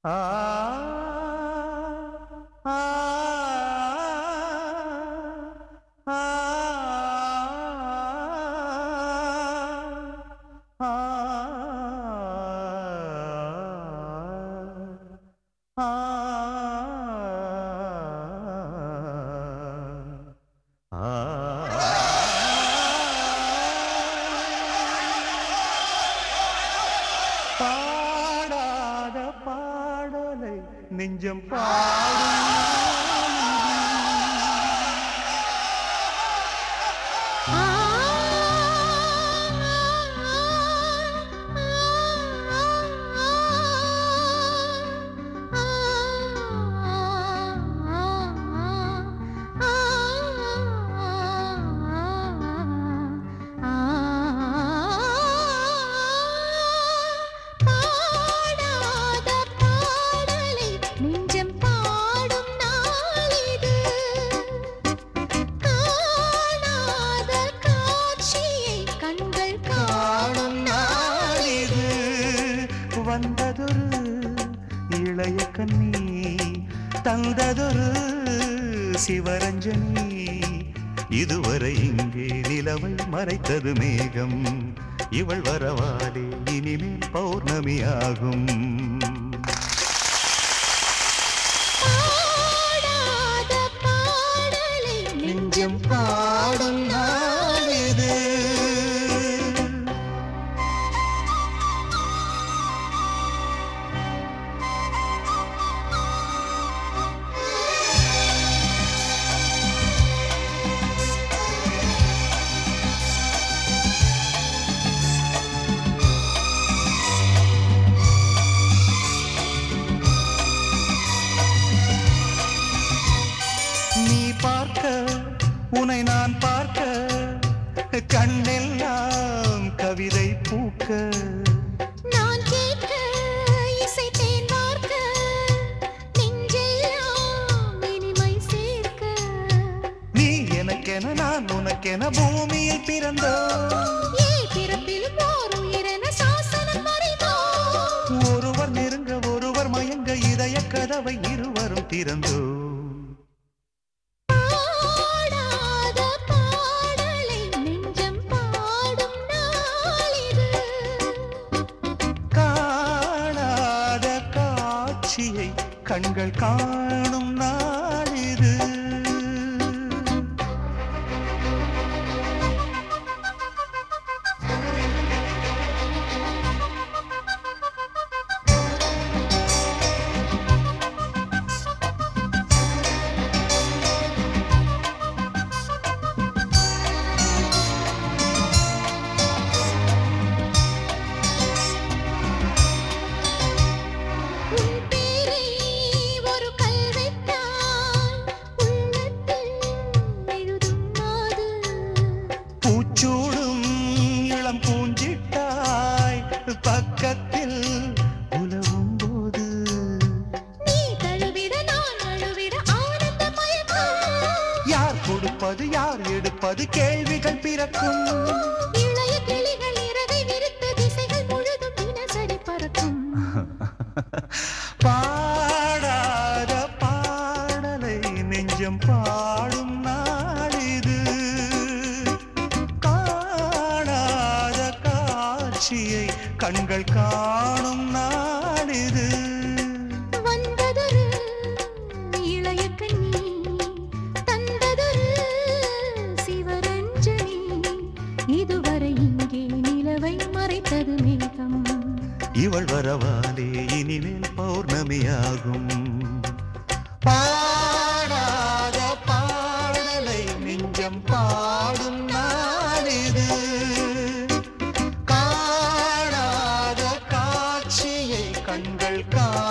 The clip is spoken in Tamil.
ஆ ஆ ஆ ஆ பாடாத பாடலை நெஞ்சம் பாடும் பாடாத பாடலை நெஞ்சம் பாடும் நாளிது காணாத காட்சியை கண்கள் காணும் நாளிது வந்ததொரு இளைய கண்ணி தந்ததொரு சிவரஞ்சனி இதுவரை இங்கே நிலவை மறைத்தது மேகம் இவள் வரவாலே இனிமேல் பௌர்ணமியாகும் பாடாத பாடலை நெஞ்சம் பாடும் நாளிது நீ பார்க்க உன்னை நான் பார்க்க கண்ணெல்லாம் கவிதை பூக்க நான் கேட்க இசை தேன் வார்க்க நெஞ்செல்லாம் இனிமை சேர்க்க நீ எனக்கென நான் உனக்கென பூமியில் பிறந்தோம் ஏ பிறப்பிலும் ஓர் உயிரென சாசனம் வரைந்தோம் ஒருவர் நெருங்க ஒருவர் மயங்க இதய கதவை இருவரும் திறந்தோம் பாடாத பாடலை நெஞ்சம் பாடும் நாளிது காணாத காட்சியை கண்கள் காணும் நாளிது உன் பேரை ஒரு கல்வெட்டால் உள்ளத்தில் எழுதும் மாது பூச்சூடும் இளம் பூஞ்சிட்டாய் பக்கத்தில் உலவும் போது நீ தழுவிட நான் அழுவிட ஆனந்த மயக்கம் யார் கொடுப்பது யார் எடுப்பது கேள்விகள் பிறக்கும் இளைய கிளிகள் இறகை விரித்து திசைகள் முழுதும் தினசரி பறக்கும் பாடாத பாடலை நெஞ்சம் பாடும் நாளிது காணாத காட்சியை கண்கள் காணும் நாளிது வந்ததொரு இளைய கண்ணி தந்ததொரு சிவரஞ்சனி இதுவரை இங்கே நிலவை மறைத்தது மேகம் இவள் வரவாலே இனிமேல் பௌர்ணமியாகும் பாடாத பாடலை நெஞ்சம் பாடும் நாளிது காணாத காட்சியை கண்கள் கா